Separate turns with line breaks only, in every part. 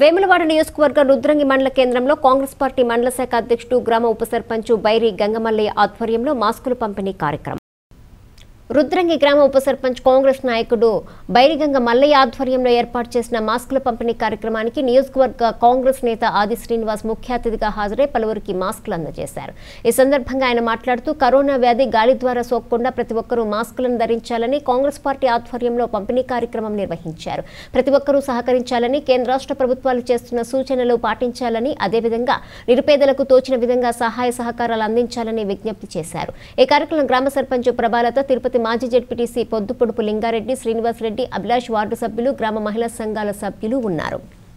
వేములవాడ నియోజకవర్గ రుద్రంగి మండల కేంద్రంలో కాంగ్రెస్ పార్టీ మండల శాఖ అధ్యక్షుడు గ్రామ ఉప సర్పంచ్ బైరి గంగమల్లయ్య ఆధ్వర్యంలో మాస్కులు పంపిణీ కార్యక్రమం రుద్రంగి గ్రామ ఉప సర్పంచ్ కాంగ్రెస్ నాయకుడు బైరిగంగ మల్లయ్య ఆధ్వర్యంలో ఏర్పాటు చేసిన మాస్కుల పంపిణీ కార్యక్రమానికి నియోజకవర్గ కాంగ్రెస్ నేత ఆది శ్రీనివాస్ ముఖ్య అతిథిగా హాజరై పలువురికి మాస్కులు అందజేశారు ఈ సందర్భంగా ఆయన మాట్లాడుతూ కరోనా వ్యాధి గాలి ద్వారా సోకకుండా ప్రతి ఒక్కరూ మాస్కులను ధరించాలని కాంగ్రెస్ పార్టీ ఆధ్వర్యంలో పంపిణీ కార్యక్రమం నిర్వహించారు ప్రతి ఒక్కరూ సహకరించాలని కేంద్ర రాష్ట్ర ప్రభుత్వాలు చేస్తున్న సూచనలు పాటించాలని అదేవిధంగా నిరుపేదలకు తోచిన విధంగా సహాయ సహకారాలు అందించాలని విజ్ఞప్తి చేశారు ఈ కార్యక్రమం గ్రామ సర్పంచ్ ప్రభాలత తిరుపతి మాజీ జడ్పీటీసీ పొద్దుపొడుపు లింగారెడ్డి శ్రీనివాస్ రెడ్డి అభిలాష్ వార్డు సభ్యులు గ్రామ మహిళా సంఘాల సభ్యులు ఉన్నారు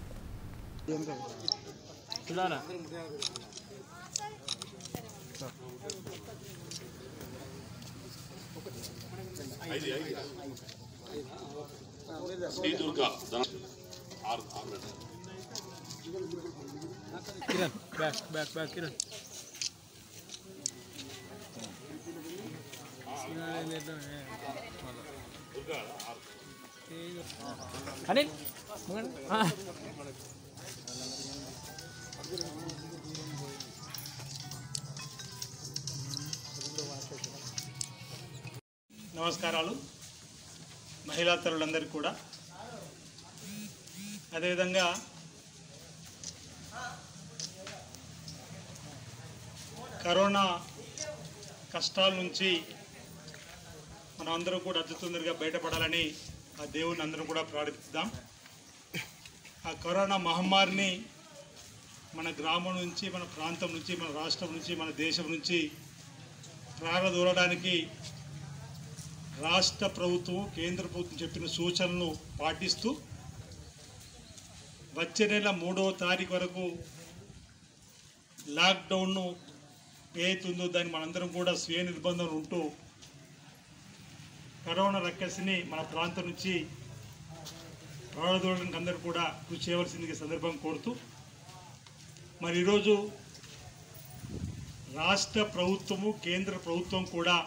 శ్రీ దుర్గా ధన- ఆరు ఆరు గంటలు.
Kiran back back back Kiran Anil ముంగండి. ఆ.
నమస్కారాలు మహిళా తల్లులందరికీ కూడా అదేవిధంగా కరోనా కష్టాల నుంచి మనం అందరం కూడా అతి తొందరగా బయటపడాలని ఆ దేవుని అందరం కూడా ప్రార్థిద్దాం ఆ కరోనా మహమ్మారిని మన గ్రామం నుంచి మన ప్రాంతం నుంచి మన రాష్ట్రం నుంచి మన దేశం నుంచి ప్రారదూరడానికి రాష్ట్ర ప్రభుత్వం కేంద్ర ప్రభుత్వం చెప్పిన సూచనలను పాటిస్తూ వచ్చే నెల మూడవ తారీఖు వరకు లాక్డౌన్ను ఏతుందో దాన్ని మనందరం కూడా స్వీయ నిర్బంధం ఉంటూ కరోనా రక్కసిని మన ప్రాంతం నుంచి ప్రారంభించడానికి అందరూ కూడా కృషి చేయవలసింది ఈ సందర్భం కోరుతూ మరి ఈరోజు రాష్ట్ర ప్రభుత్వము కేంద్ర ప్రభుత్వం కూడా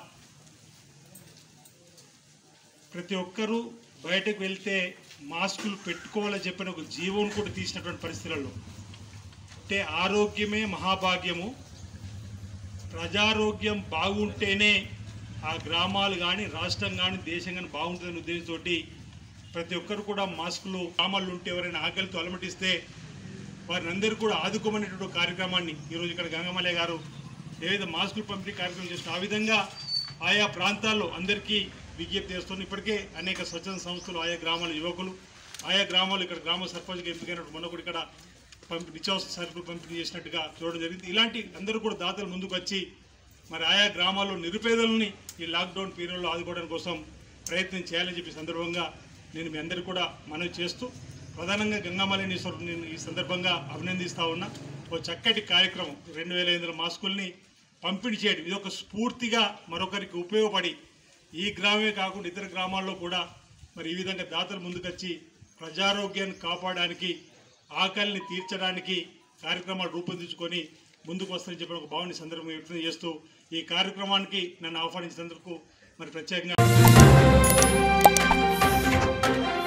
ప్రతి ఒక్కరూ బయటకు వెళ్తే మాస్కులు పెట్టుకోవాలని చెప్పిన ఒక జీవోను కూడా తీసినటువంటి పరిస్థితులలో అంటే ఆరోగ్యమే మహాభాగ్యము ప్రజారోగ్యం బాగుంటేనే ఆ గ్రామాలు కానీ రాష్ట్రం కానీ దేశం కానీ బాగుంటుందనే ఉద్దేశంతో ప్రతి ఒక్కరు కూడా మాస్కులు గ్రామాల్లో ఉంటే ఎవరైనా ఆకలితో అలమటిస్తే వారిని అందరూ కూడా ఆదుకోమనేటువంటి కార్యక్రమాన్ని ఈరోజు ఇక్కడ గంగమలే గారు ఏదైతే మాస్కులు పంపిణీ కార్యక్రమం చేస్తున్న ఆ విధంగా ఆయా ప్రాంతాల్లో అందరికీ విజ్ఞప్తి చేస్తున్న ఇప్పటికే అనేక స్వచ్ఛంద సంస్థలు ఆయా గ్రామాల యువకులు ఆయా గ్రామాలు ఇక్కడ గ్రామ సర్పంచ్గా ఎంపికైనట్టు మొన్న కూడా ఇక్కడ పంపి నిత్యావసర సరుకులు పంపిణీ చేసినట్టుగా చూడడం జరిగింది ఇలాంటి అందరూ కూడా దాతలు ముందుకు వచ్చి మరి ఆయా గ్రామాల్లో నిరుపేదలని ఈ లాక్డౌన్ పీరియడ్లో ఆదుకోవడం కోసం ప్రయత్నం చేయాలని చెప్పి సందర్భంగా నేను మీ అందరికీ కూడా మనవి చేస్తూ ప్రధానంగా గంగామలని నేను ఈ సందర్భంగా అభినందిస్తా ఉన్నా ఓ చక్కటి కార్యక్రమం రెండు వేల ఐదు వందల మాస్కుల్ని పంపిణీ చేయడం ఇది ఒక స్ఫూర్తిగా మరొకరికి ఉపయోగపడి ఈ గ్రామమే కాకుండా ఇతర గ్రామాల్లో కూడా మరి ఈ విధంగా దాతలు ముందుకొచ్చి ప్రజారోగ్యాన్ని కాపాడడానికి ఆకలిని తీర్చడానికి కార్యక్రమాలు రూపొందించుకొని ముందుకు వస్తారని చెప్పిన ఒక భావన సందర్భంగా వ్యక్తం చేస్తూ ఈ కార్యక్రమానికి నన్ను ఆహ్వానించినందుకు మరి ప్రత్యేకంగా